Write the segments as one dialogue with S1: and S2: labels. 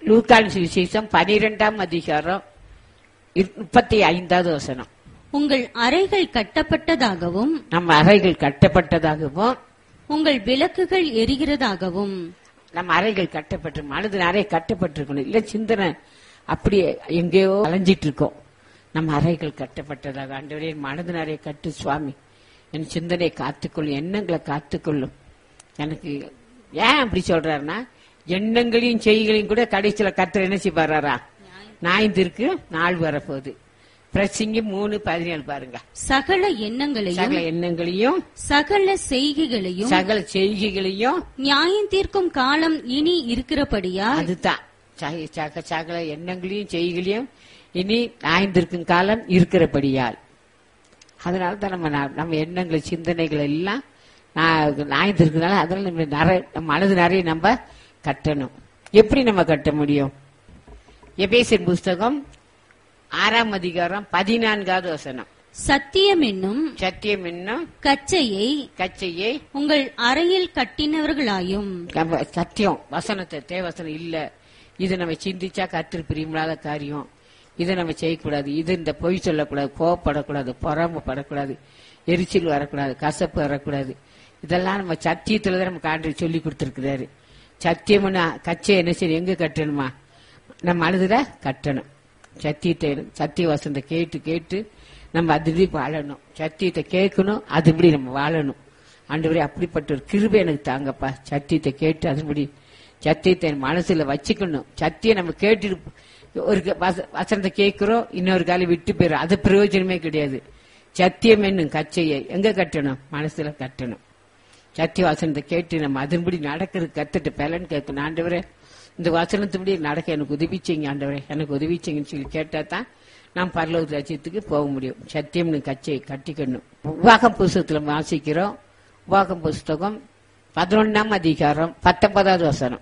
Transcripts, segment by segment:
S1: லூக்கான் சுவிசேஷம் பனிரெண்டாம் அதிகாரம் இரு- முப்பத்தி ஐந்தாவது வசனம்
S2: உங்கள் அறைகள் கட்டப்பட்டதாகவும்
S1: நம்ம அறைகள் கட்டப்பட்டதாகவும்
S2: உங்கள் விளக்குகள் எரிகிறதாகவும்
S1: நம்ம அறைகள் கட்டப்பட்டு மனது அறை கட்டப்பட்டிருக்கணும் இல்ல சிந்தனை அப்படியே எங்கேயோ அலைஞ்சிட்டு இருக்கோம் நம்ம அறைகள் கட்டப்பட்டதாக ஆண்டவரே என் மனது நிறைய கட்டு சுவாமி என் சிந்தனை காத்துக்கொள்ளும் எண்ணங்களை காத்துக்கொள்ளும் எனக்கு ஏன் அப்படி சொல்றாருன்னா எண்ணங்களையும் செய்களையும் கூட கடைசியில கத்தர் என்ன செய்வாரா நாய்ந்திருக்கு நாள் வரப்போகுது பிரசிங்க மூணு பதினேழு பாருங்க
S2: சகல எண்ணங்களையும்
S1: சகல எண்ணங்களையும்
S2: சகல செய்கைகளையும்
S1: சகல செய்கைகளையும்
S2: நியாயம் தீர்க்கும் காலம் இனி இருக்கிறபடியால்
S1: அதுதான் சக- சக- சகல எண்ணங்களையும் செய்களையும் இனி நாய்ந்திருக்கும் காலம் இருக்கிறபடியால் அதனால தான் நம்ம நா- நம்ம எண்ணங்கள் சிந்தனைகள் எல்லாம் நாய்ந்திருக்கனால அதனால நம்ம நிறைய நம்ம மனது நிறைய நம்ம கட்டணும் எப்படி நம்ம கட்ட முடியும் எபேசியர் புஸ்தகம் ஆறாம் அதிகாரம் பதினான்காவது வசனம்
S2: சத்தியம் என்னும்
S1: சத்தியம் என்னும்
S2: கச்சையை
S1: கச்சையை
S2: உங்கள் அறையில் கட்டினவர்களாயும்
S1: நம்ம சத்தியம் வசனத்தை தேவசனம் இல்ல இது நம்ம சிந்திச்சா கத்திரி பிரியமில்லாத காரியம் இதை நம்ம செய்யக்கூடாது இது இந்த பொய் சொல்லக்கூடாது கோவப்படக்கூடாது பொறாமப்படக்கூடாது எரிச்சல் வரக்கூடாது கசப்பு வரக்கூடாது இதெல்லாம் நம்ம சத்தியத்துல தான் நமக்கு ஆண்டு சொல்லி கொடுத்துருக்கிறாரு சத்தியம்னா கச்சை என்ன செய்யணும் எங்க கட்டணுமா நம்ம அழுதுல கட்டணும் சத்தியத்தை சத்திய வசனத்தை கேட்டு கேட்டு நம்ம அதுபடி வாழணும் சத்தியத்தை கேட்கணும் அதுபடி நம்ம வாழணும் ஆண்டவரே அப்படிப்பட்ட ஒரு கிருபை எனக்கு தாங்கப்பா சத்தியத்தை கேட்டு அதுபடி சத்தியத்தை என் மனசுல வச்சுக்கணும் சத்தியம் நம்ம கேட்டுட்டு ஒரு க- வச- வசனத்தை கேட்கிறோம் இன்னொரு காலம் விட்டு போயிடும் அது பிரயோஜனமே கிடையாது சத்தியம் என்னும் கச்சையை எங்க கட்டணும் மனசுல கட்டணும் சத்திய வசனத்தை கேட்டு நம்ம அதன்படி நடக்கிறது கத்துட்டு பலன் கேட்கணும் ஆண்டவரே இந்த வசனத்துபடி நடக்க எனக்கு உதவிச்சிங்க ஆண்டவரே எனக்கு உதவிச்சிங்கன்னு சொல்லி கேட்டா தான் நாம் பரலோக லட்சியத்துக்கு போக முடியும் சத்தியம்னு கச்சையை கட்டிக்கணும் உபாகம் புஸ்தகத்துல வாசிக்கிறோம் உபாகம் புஸ்தகம் பதினொன்னாம் அதிகாரம் பத்தொன்பதாவது வசனம்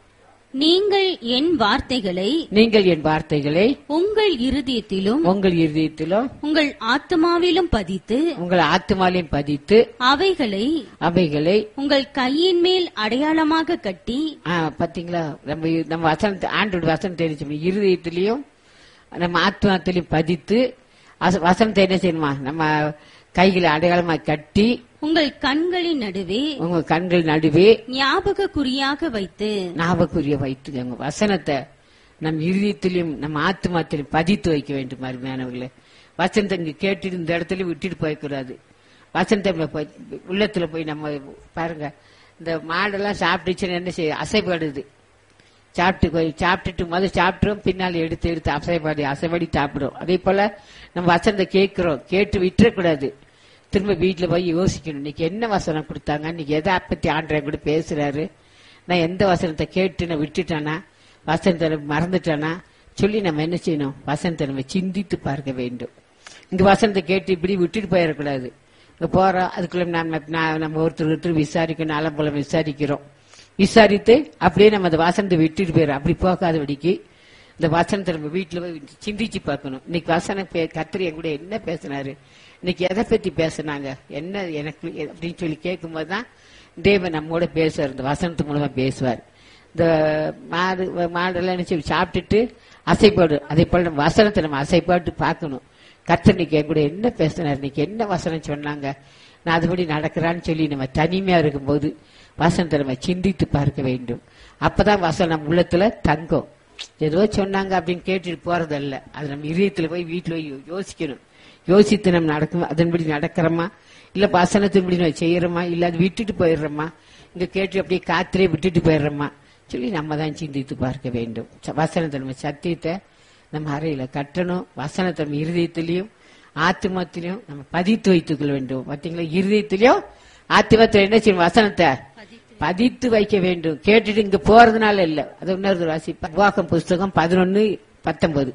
S2: நீங்கள் என் வார்த்தைகளை
S1: நீங்கள் என் வார்த்தைகளை
S2: உங்கள் இருதயத்திலும்
S1: உங்கள் இருதயத்திலும்
S2: உங்கள் ஆத்மாவிலும் பதித்து
S1: உங்கள் ஆத்மாலையும் பதித்து
S2: அவைகளை
S1: அவைகளை
S2: உங்கள் கையின் மேல் அடையாளமாக கட்டி
S1: ஆ, பாத்தீங்களா நம்ம இ- நம்ம வசனத்தை ஆண்டோட வசனம் தெரிஞ்சு இருதயத்திலையும் நம்ம ஆத்மாத்திலையும் பதித்து அச- வசனத்தை என்ன செய்யணுமா நம்ம கைகளை அடையாளமா கட்டி
S2: உங்கள் கண்களின் நடுவே
S1: உங்க கண்கள் நடுவே
S2: ஞாபக குறியாக வைத்து
S1: ஞாபகக்குரிய வைத்துக்கோங்க வசனத்தை நம் இருதயத்திலையும் நம்ம ஆத்மாத்திலையும் பதித்து வைக்க வேண்டும் அருமையானவர்களே வசனத்தை இங்க கேட்டுட்டு இந்த இடத்துல விட்டுட்டு போயக்கூடாது வசனத்தை நம்ம போய் உள்ளத்துல போய் நம்ம பாருங்க இந்த மாடெல்லாம் சாப்பிட்டுச்சுன்னு என்ன செய்ய அசைப்படுது சாப்பிட்டு போய் சாப்பிட்டுட்டு முதல்ல சாப்பிட்டுரும் பின்னால் எடுத்து எடுத்து அசைப்பாடி அசைப்படி சாப்பிடும் அதே போல நம்ம வசனத்தை கேட்கிறோம் கேட்டு விட்டுறக்கூடாது திரும்ப வீட்டுல போய் யோசிக்கணும் இன்னைக்கு என்ன வசனம் கொடுத்தாங்க இன்னைக்கு எதை பத்தி ஆண்டவன் கூட பேசுறாரு நான் எந்த வசனத்தை கேட்டு நான் விட்டுட்டானா வசனத்தை நான் மறந்துட்டானா சொல்லி நம்ம என்ன செய்யணும் வசனத்தை நம்ம சிந்தித்து பார்க்க வேண்டும் இங்க வசனத்தை கேட்டு இப்படி விட்டுட்டு போயிடக்கூடாது இங்க போறோம் அதுக்குள்ள நம்ம நான் நம்ம ஒருத்தர் ஒருத்தர் விசாரிக்கணும் அலம்பலம் விசாரிக்கிறோம் விசாரித்து அப்படியே நம்ம அந்த வசனத்தை விட்டுட்டு போயிடும் அப்படி போகாதபடிக்கு இந்த வசனத்தை நம்ம வீட்டுல போய் சிந்திச்சு பார்க்கணும் இன்னைக்கு வசனம் பே- கர்த்தர் என் கூட என்ன பேசினாரு இன்னைக்கு எதை பத்தி பேசுனாங்க என்ன எனக்கு அப்படின்னு சொல்லி கேட்கும்போது தான் தேவன் நம்மோட பேசுவார் இந்த வசனத்து மூலமா பேசுவார் இந்த மாடு மாடெல்லாம் என்ன செய்யும்? சாப்பிட்டுட்டு அசைப்பாடு அதே போல நம்ம வசனத்தை நம்ம அசைப்பாட்டு பார்க்கணும் கர்த்தர் இன்னைக்கு என் கூட என்ன பேசினார் இன்னைக்கு என்ன வசனம் சொன்னாங்க நான் அதுபடி நடக்கிறான்னு சொல்லி நம்ம தனிமையா இருக்கும்போது வசனத்தை நம்ம சிந்தித்து பார்க்க வேண்டும் அப்பதான் வசனம் நம்ம உள்ளத்துல தங்கும் ஏதோ சொன்னாங்க அப்படின்னு கேட்டுட்டு போறதல்ல அது நம்ம இதயத்துல போய் வீட்டுல போய் யோசிக்கணும் யோசித்து நம்ம நடக்கும் அதன்படி நடக்கிறோமா இல்ல வசனத்தின்படி நம்ம செய்யறோமா இல்ல அது விட்டுட்டு போயிடுறோமா இங்க கேட்டு அப்படியே காத்திரே விட்டுட்டு போயிடுறோமா சொல்லி நம்ம தான் சிந்தித்து பார்க்க வேண்டும் ச- வசனத்தை நம்ம சத்தியத்தை நம்ம அறையில கட்டணும் வசனத்தை நம்ம இருதயத்திலையும் ஆத்மத்திலையும் நம்ம பதித்து வைத்துக் கொள்ள வேண்டும் பாத்தீங்களா இருதயத்திலையும் ஆத்மத்துல என்ன செய்யணும் வசனத்தை பதித்து வைக்க வேண்டும் கேட்டுட்டு இங்க போறதுனால இல்ல அது இன்னொரு வாசிப்பா உபாகம் புஸ்தகம் பதினொன்னு பத்தொன்பது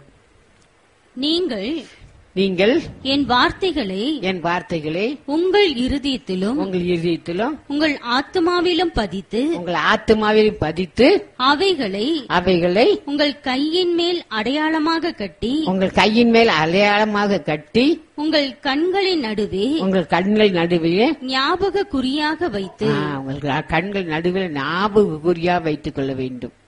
S2: நீங்கள்
S1: நீங்கள்
S2: என் வார்த்தைகளை
S1: என் வார்த்தைகளை
S2: உங்கள் இருதயத்திலும்
S1: உங்கள் இருதயத்திலும்
S2: உங்கள் ஆத்மாவிலும் பதித்து
S1: உங்கள் ஆத்மாவிலும் பதித்து
S2: அவைகளை
S1: அவைகளை
S2: உங்கள் கையின் மேல் அடையாளமாக கட்டி
S1: உங்கள் கையின் மேல் அடையாளமாக கட்டி
S2: உங்கள் கண்களின் நடுவே
S1: உங்கள் கண்கள் நடுவே
S2: ஞாபக குறியாக வைத்து
S1: ஆ, உங்கள் கண்கள் நடுவில் ஞாபக குறியா வைத்துக் கொள்ள வேண்டும்